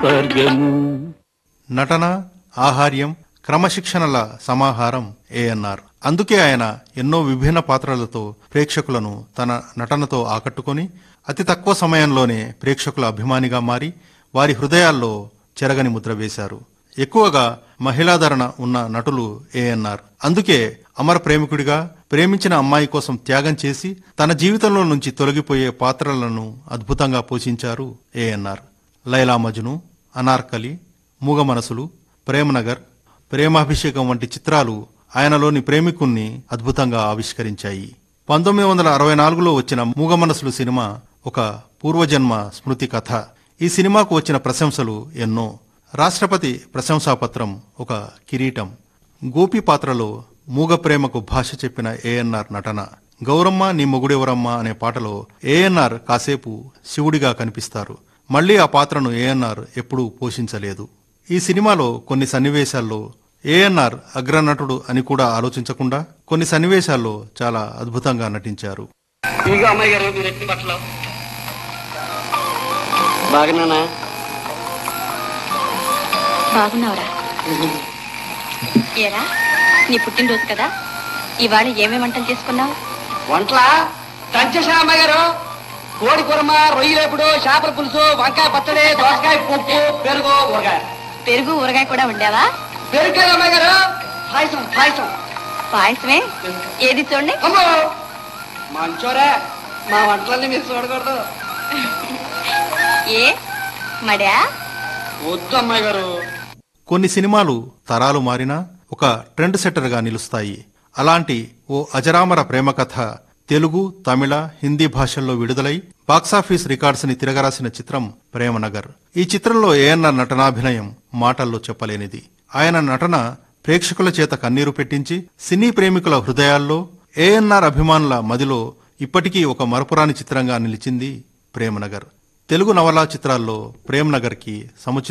స్వర్గము నటన ఆహార్యం క్రమశిక్షణల సమాహారం ఏఎన్ఆర్ అందుకే ఆయన ఎన్నో విభిన్న పాత్రలతో ప్రేక్షకులను తన నటనతో ఆకట్టుకొని అతి తక్కువ సమయంలోనే ప్రేక్షకుల అభిమానిగా మారి వారి హృదయాల్లో చెరగని ముద్ర వేశారు ఎక్కువగా మహిళాధరణ ఉన్న నటులు ఏఎన్ఆర్ అందుకే అమర ప్రేమికుడిగా ప్రేమించిన అమ్మాయి కోసం త్యాగం చేసి తన జీవితంలో నుంచి తొలగిపోయే పాత్రలను అద్భుతంగా పోషించారు ఏఎన్ఆర్ లైలా మజ్ను అనార్కలి మూగ మనసులు ప్రేమనగర్ ప్రేమాభిషేకం వంటి చిత్రాలు ఆయనలోని ప్రేమికుణ్ణి అద్భుతంగా ఆవిష్కరించాయి పంతొమ్మిది వందల అరవై నాలుగులో వచ్చిన మూగ మనసులు సినిమా ఒక పూర్వజన్మ స్మృతి కథ ఈ సినిమాకు వచ్చిన ప్రశంసలు ఎన్నో రాష్ట్రపతి ప్రశంసాపత్రం ఒక కిరీటం గోపి పాత్రలో మూగ ప్రేమకు భాష చెప్పిన ఏఎన్ఆర్ నటన గౌరమ్మ నీ మొగుడెవరమ్మా అనే పాటలో ఏఎన్ఆర్ కాసేపు శివుడిగా కనిపిస్తారు మళ్లీ ఆ పాత్రను ఏఎన్ఆర్ ఎప్పుడూ పోషించలేదు ఈ సినిమాలో కొన్ని సన్నివేశాల్లో ఏఎన్ఆర్ అగ్రనటుడు అని కూడా ఆలోచించకుండా కొన్ని సన్నివేశాల్లో చాలా అద్భుతంగా నటించారు ఇదిగో అమ్మాయి గారు మీరు ఎత్తి బట్టలు బాగున్నానా బాగున్నావురా ఏరా నీ పుట్టినరోజు కదా ఇవాళ ఏమేమి వంటలు చేసుకున్నావు వంటలా దంచేసా అమ్మాయి గారు కోడి కూరమ రొయ్యలేపుడు చేపల పులుసు వంకాయ పచ్చడి దోసకాయ పప్పు పెరుగు ఊరగాయ పెరుగు ఊరగాయ కూడా వండావా పెరుగు కదా అమ్మాయి గారు పాయసం పాయసం పాయసమే ఏది చూడండి అమ్మో మంచోరే మా వంటలన్నీ మీరు చూడకూడదు ఏ మడా వద్దు అమ్మాయి గారు కొన్ని సినిమాలు తరాలు మారినా ఒక ట్రెండ్ సెట్టర్గా నిలుస్తాయి అలాంటి ఓ అజరామర ప్రేమ కథ తెలుగు తమిళ హిందీ భాషల్లో విడుదలై బాక్సాఫీస్ రికార్డ్స్ ని తిరగరాసిన చిత్రం ప్రేమనగర్ ఈ చిత్రంలో ఏఎన్ఆర్ నటనాభినయం మాటల్లో చెప్పలేనిది ఆయన నటన ప్రేక్షకుల చేత కన్నీరు పెట్టించి సినీ ప్రేమికుల హృదయాల్లో ఏఎన్ఆర్ అభిమానుల మదిలో ఇప్పటికీ ఒక మరపురాని చిత్రంగా నిలిచింది ప్రేమనగర్ తెలుగు నవలా చిత్రాల్లో ప్రేమ్నగర్ కి సముచిత